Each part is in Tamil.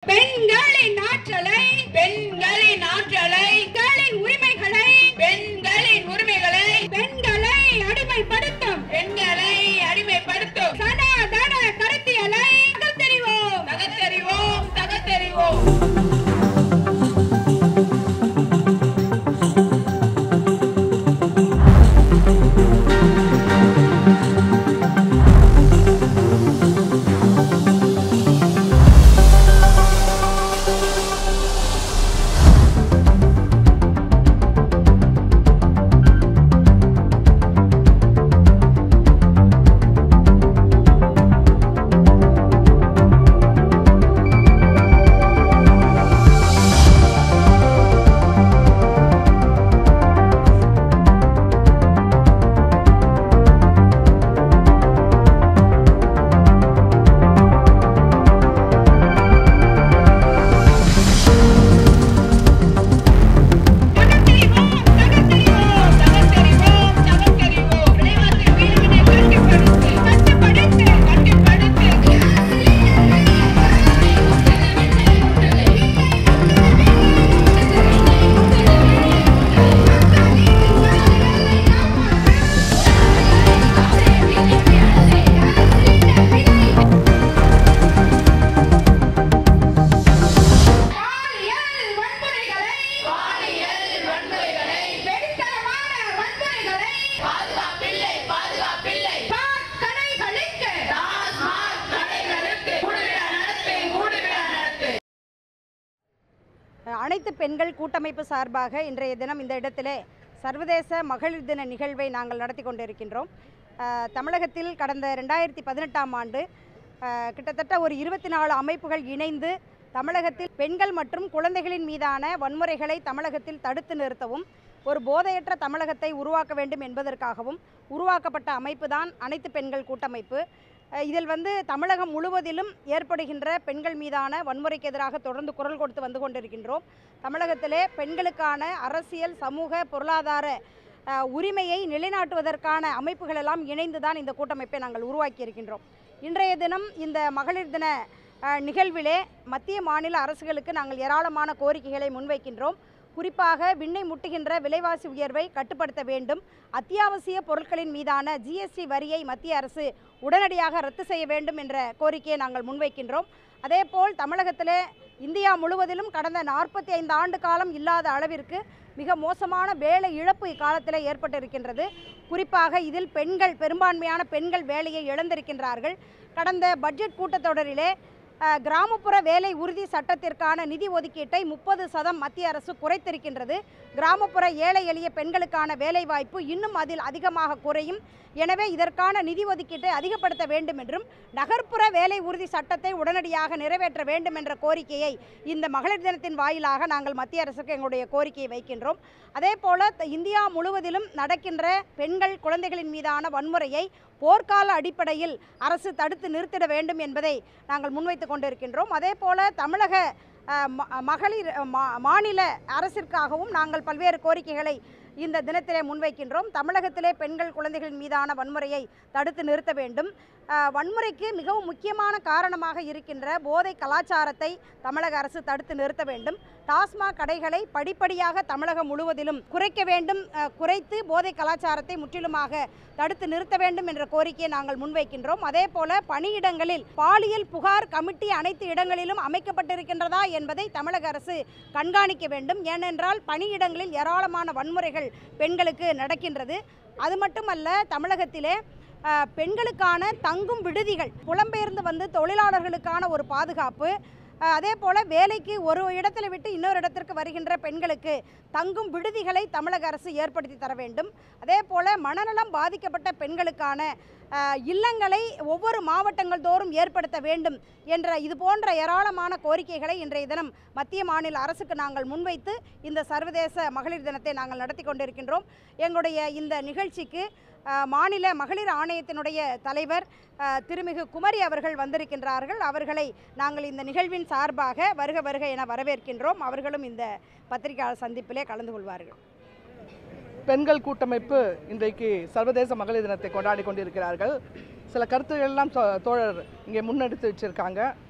பெண்களின் ஆற்றலை பெண்களின் ஆற்றலை பெண்களின் உரிமைகளை பெண்களின் உரிமைகளை பெண்களை அடிமைப்படுத்தும் பெண்களை அடிமைப்படுத்தும் சனாதன கருத்தியலை தெரிவோம் தகத்தெறிவோம் தகத்தெறிவோம் தகர்த்தெறிவோம் தகர்த்தெறிவோம் தகத்தெறிவோம் தகத்தெறிவோம் விலைவாசி உயர்வினை கட்டுப்படுத்து கட்டுப்படுத்து கட்டுப்படுத்து பாலியல் வன்முறைகளை பாலியல் வன்முறைகளை வெறித்தனமான வன்முறைகளை பாதுகாப்பில்லை பாதுகாப்பில்லை கடைகளுக்கு டாஸ்மாக் கடைகளுக்கு மூடுவிழா நடத்து மூடுவிழா நடத்து அனைத்து பெண்கள் கூட்டமைப்பு சார்பாக இன்றைய தினம் இந்த இடத்திலே சர்வதேச மகளிர் தின நிகழ்வை நாங்கள் நடத்தி கொண்டிருக்கின்றோம் அஹ், தமிழகத்தில் கடந்த ரெண்டாயிரத்தி பதினெட்டாம் ஆண்டு அஹ், கிட்டத்தட்ட ஒரு இருபத்தி நாலு அமைப்புகள் இணைந்து தமிழகத்தில் பெண்கள் மற்றும் குழந்தைகளின் மீதான வன்முறைகளை தமிழகத்தில் தடுத்து நிறுத்தவும் ஒரு போதையற்ற தமிழகத்தை உருவாக்க வேண்டும் என்பதற்காகவும் உருவாக்கப்பட்ட அமைப்பு தான் அனைத்து பெண்கள் கூட்டமைப்பு அஹ், இதில் வந்து தமிழகம் முழுவதிலும் ஏற்படுகின்ற பெண்கள் மீதான வன்முறைக்கு எதிராக தொடர்ந்து குரல் கொடுத்து வந்து கொண்டிருக்கின்றோம் தமிழகத்திலே பெண்களுக்கான அரசியல் சமூக பொருளாதார அஹ், உரிமையை நிலைநாட்டுவதற்கான அமைப்புகள் எல்லாம் இணைந்து தான் இந்த கூட்டமைப்பை நாங்கள் உருவாக்கி இருக்கின்றோம் இன்றைய தினம் இந்த மகளிர் தின அஹ், நிகழ்விலே மத்திய மாநில அரசுகளுக்கு நாங்கள் ஏராளமான கோரிக்கைகளை முன்வைக்கின்றோம் குறிப்பாக விண்ணை முட்டுகின்ற விலைவாசி உயர்வை கட்டுப்படுத்த வேண்டும் அத்தியாவசிய பொருட்களின் மீதான ஜிஎஸ்டி வரியை மத்திய அரசு உடனடியாக ரத்து செய்ய வேண்டும் என்ற கோரிக்கையை நாங்கள் முன்வைக்கின்றோம் அதேபோல் தமிழகத்திலே இந்தியா முழுவதிலும் கடந்த நாற்பத்தி ஐந்து ஆண்டு காலம் இல்லாத அளவிற்கு மிக மோசமான வேலை இழப்பு இக்காலத்தில் ஏற்பட்டிருக்கின்றது குறிப்பாக இதில் பெண்கள் பெரும்பான்மையான பெண்கள் வேலையை இழந்திருக்கின்றார்கள் கடந்த பட்ஜெட் கூட்டத்தொடரிலே அஹ், கிராமப்புற வேலை உறுதி சட்டத்திற்கான நிதி ஒதுக்கீட்டை முப்பது சதம் மத்திய அரசு குறைத்திருக்கின்றது கிராமப்புற ஏழை எளிய பெண்களுக்கான வேலைவாய்ப்பு இன்னும் அதில் அதிகமாக குறையும் எனவே இதற்கான நிதி ஒதுக்கீட்டை அதிகப்படுத்த வேண்டும் என்றும் நகர்ப்புற வேலை உறுதி சட்டத்தை உடனடியாக நிறைவேற்ற வேண்டும் என்ற கோரிக்கையை இந்த மகளிர் தினத்தின் வாயிலாக நாங்கள் மத்திய அரசுக்கு எங்களுடைய கோரிக்கையை வைக்கின்றோம் அதே போல த- இந்தியா முழுவதிலும் நடக்கின்ற பெண்கள் குழந்தைகளின் மீதான வன்முறையை போர்க்கால அடிப்படையில் அரசு தடுத்து நிறுத்திட வேண்டும் என்பதை நாங்கள் முன்வைத்து கொண்டிருக்கின்றோம் அதே போல தமிழக அஹ், ம- மகளிர் அஹ், மா- மாநில அரசிற்காகவும் நாங்கள் பல்வேறு கோரிக்கைகளை இந்த தினத்திலே முன்வைக்கின்றோம் தமிழகத்திலே பெண்கள் குழந்தைகளின் மீதான வன்முறையை தடுத்து நிறுத்த வேண்டும் அஹ், வன்முறைக்கு மிகவும் முக்கியமான காரணமாக இருக்கின்ற போதை கலாச்சாரத்தை தமிழக அரசு தடுத்து நிறுத்த வேண்டும் டாஸ்மாக் கடைகளை படிப்படியாக தமிழகம் முழுவதிலும் குறைக்க வேண்டும் அஹ், குறைத்து போதை கலாச்சாரத்தை முற்றிலுமாக தடுத்து நிறுத்த வேண்டும் என்ற கோரிக்கையை நாங்கள் முன்வைக்கின்றோம் அதே போல பணியிடங்களில் பாலியல் புகார் கமிட்டி அனைத்து இடங்களிலும் அமைக்கப்பட்டிருக்கின்றதா என்பதை தமிழக அரசு கண்காணிக்க வேண்டும் ஏனென்றால் பணியிடங்களில் ஏராளமான வன்முறைகள் பெண்களுக்கு நடக்கின்றது அது மட்டுமல்ல தமிழகத்திலே அஹ், பெண்களுக்கான தங்கும் விடுதிகள் புலம்பெயர்ந்து வந்து தொழிலாளர்களுக்கான ஒரு பாதுகாப்பு அஹ், அதே போல் வேலைக்கு ஒரு இடத்துல விட்டு இன்னொரு இடத்திற்கு வருகின்ற பெண்களுக்கு தங்கும் விடுதிகளை தமிழக அரசு ஏற்படுத்தி தர வேண்டும் அதே போல் மனநலம் பாதிக்கப்பட்ட பெண்களுக்கான அஹ், இல்லங்களை ஒவ்வொரு மாவட்டங்கள் தோறும் ஏற்படுத்த வேண்டும் என்ற இது போன்ற ஏராளமான கோரிக்கைகளை இன்றைய தினம் மத்திய மாநில அரசுக்கு நாங்கள் முன்வைத்து இந்த சர்வதேச மகளிர் தினத்தை நாங்கள் நடத்தி கொண்டிருக்கின்றோம் எங்களுடைய இந்த நிகழ்ச்சிக்கு அஹ், மாநில மகளிர் ஆணையத்தினுடைய தலைவர் அஹ், திருமிகு குமரி அவர்கள் வந்திருக்கின்றார்கள் அவர்களை நாங்கள் இந்த நிகழ்வின் சார்பாக வருக வருக என வரவேற்கின்றோம் அவர்களும் இந்த பத்திரிகையாளர் சந்திப்பிலே கலந்து கொள்வார்கள் பெண்கள் கூட்டமைப்பு இன்றைக்கு சர்வதேச மகளிர் தினத்தை கொண்டாடி கொண்டிருக்கிறார்கள் சில கருத்துக்கள் எல்லாம் தோ- தோழர் இங்கே முன்னெடுத்து வச்சிருக்காங்க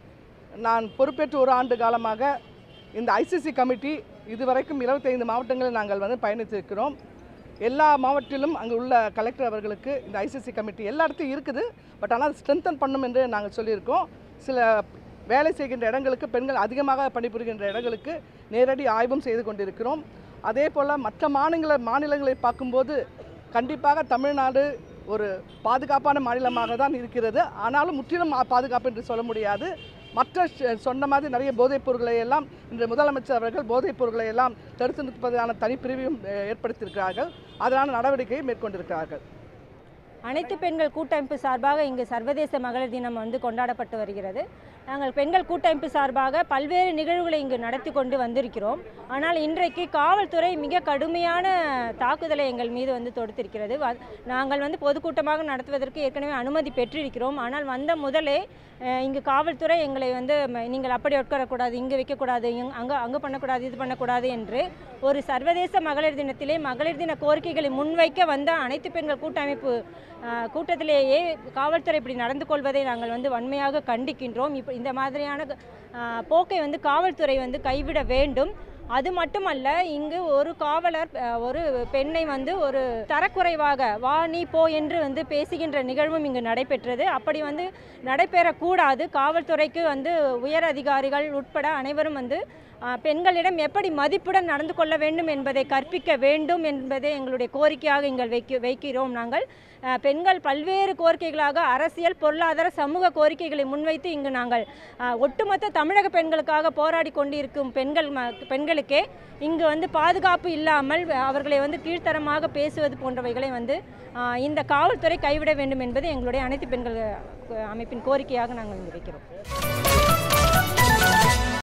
நான் பொறுப்பேற்று ஒரு ஆண்டு காலமாக இந்த ஐசிசி கமிட்டி இதுவரைக்கும் இருபத்தைந்து மாவட்டங்களில் நாங்கள் வந்து பயணித்திருக்கிறோம் எல்லா மாவட்டத்திலும் அங்கே உள்ள கலெக்டர் அவர்களுக்கு இந்த ஐசிசி கமிட்டி எல்லா இடத்துலையும் இருக்குது பட் ஆனால் ஸ்ட்ரென்தன் பண்ணும் என்று நாங்கள் சொல்லியிருக்கோம் சில வேலை செய்கின்ற இடங்களுக்கு பெண்கள் அதிகமாக பணிபுரிகின்ற இடங்களுக்கு நேரடி ஆய்வும் செய்து கொண்டிருக்கிறோம் அதே போல் மற்ற மாநில மாநிலங்களை பார்க்கும்போது கண்டிப்பாக தமிழ்நாடு ஒரு பாதுகாப்பான மாநிலமாக தான் இருக்கிறது ஆனாலும் முற்றிலும் மா- பாதுகாப்பு என்று சொல்ல முடியாது மற்ற ஷ- சொன்ன மாதிரி நிறைய போதைப் பொருட்களை எல்லாம் இன்று முதலமைச்சர் அவர்கள் போதைப் பொருட்களை எல்லாம் தடுத்து நிற்பதற்கான தனிப்பிரிவையும் அஹ், ஏற்படுத்தியிருக்கிறார்கள் அதனால நடவடிக்கையை மேற்கொண்டிருக்கிறார்கள் அனைத்து பெண்கள் கூட்டமைப்பு சார்பாக இங்கு சர்வதேச மகளிர் தினம் வந்து கொண்டாடப்பட்டு வருகிறது நாங்கள் பெண்கள் கூட்டமைப்பு சார்பாக பல்வேறு நிகழ்வுகளை இங்கு நடத்தி கொண்டு வந்திருக்கிறோம் ஆனால் இன்றைக்கு காவல்துறை மிக கடுமையான தாக்குதலை எங்கள் மீது வந்து தொடுத்திருக்கிறது வ- நாங்கள் வந்து பொதுக்கூட்டமாக நடத்துவதற்கு ஏற்கனவே அனுமதி பெற்றிருக்கிறோம் ஆனால் வந்த முதலே அஹ், இங்கு காவல்துறை எங்களை வந்து ம- நீங்கள் அப்படி உட்காரக்கூடாது இங்கே வைக்கக்கூடாது இங்க- அங்கே அங்கே பண்ணக்கூடாது இது பண்ணக்கூடாது என்று ஒரு சர்வதேச மகளிர் தினத்திலே மகளிர் தின கோரிக்கைகளை முன்வைக்க வந்த அனைத்து பெண்கள் கூட்டமைப்பு அஹ், கூட்டத்திலேயே காவல்துறை இப்படி நடந்து கொள்வதை நாங்கள் வந்து வன்மையாக கண்டிக்கின்றோம் இப்போ இந்த மாதிரியான அஹ், போக்கை வந்து காவல்துறை வந்து கைவிட வேண்டும் அது மட்டுமல்ல இங்கு ஒரு காவலர் அஹ், ஒரு பெண்ணை வந்து ஒரு தரக்குறைவாக வா நீ போ என்று வந்து பேசுகின்ற நிகழ்வும் இங்கு நடைபெற்றது அப்படி வந்து நடைபெறக்கூடாது காவல்துறைக்கு வந்து உயர் அதிகாரிகள் உட்பட அனைவரும் வந்து அஹ், பெண்களிடம் எப்படி மதிப்புடன் நடந்து கொள்ள வேண்டும் என்பதை கற்பிக்க வேண்டும் என்பதே எங்களுடைய கோரிக்கையாக எங்கள் வைக்க வைக்கிறோம் நாங்கள் அஹ், பெண்கள் பல்வேறு கோரிக்கைகளாக அரசியல் பொருளாதார சமூக கோரிக்கைகளை முன்வைத்து இங்கு நாங்கள் அஹ், ஒட்டுமொத்த தமிழக பெண்களுக்காக போராடி கொண்டிருக்கும் பெண்கள் ம பெண்களுக்கே இங்கு வந்து பாதுகாப்பு இல்லாமல் அவர்களை வந்து கீழ்த்தரமாக பேசுவது போன்றவைகளை வந்து அஹ், இந்த காவல்துறை கைவிட வேண்டும் என்பது எங்களுடைய அனைத்து பெண்கள் அஹ், அமைப்பின் கோரிக்கையாக நாங்கள் இங்கு வைக்கிறோம்